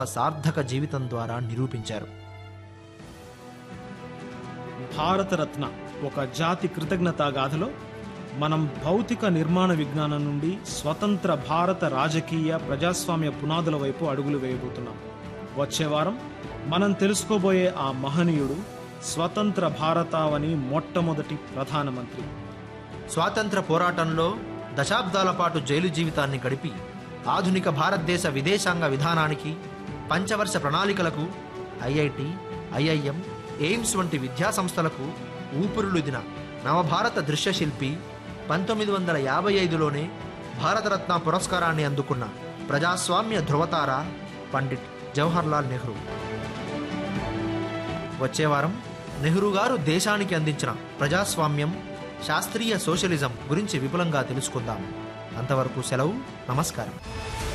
సార్థక జీవితం ద్వారా నిరూపించారు భారతరత్న ఒక జాతి కృతజ్ఞతా గాథలో మనం భౌతిక నిర్మాణ విజ్ఞానం నుండి స్వతంత్ర భారత రాజకీయ ప్రజాస్వామ్య పునాదుల వైపు అడుగులు వేయబోతున్నాం వచ్చే వారం మనం తెలుసుకోబోయే ఆ మహనీయుడు స్వతంత్ర భారతావని మొట్టమొదటి ప్రధానమంత్రి స్వాతంత్ర పోరాటంలో దశాబ్దాల పాటు జైలు జీవితాన్ని గడిపి ఆధునిక భారతదేశ విదేశాంగ విధానానికి పంచవర్ష ప్రణాళికలకు ఐఐటి ఐఐఎం ఎయిమ్స్ వంటి విద్యా సంస్థలకు ఊపిరులుదిన నవభారత దృశ్యశిల్పి పంతొమ్మిది వందల యాభై ఐదులోనే భారతరత్న పురస్కారాన్ని అందుకున్న ప్రజాస్వామ్య ధృవతార పండిట్ జవహర్లాల్ నెహ్రూ వచ్చే వారం నెహ్రూ గారు దేశానికి అందించిన ప్రజాస్వామ్యం శాస్త్రీయ సోషలిజం గురించి విపులంగా తెలుసుకుందాం అంతవరకు సెలవు నమస్కారం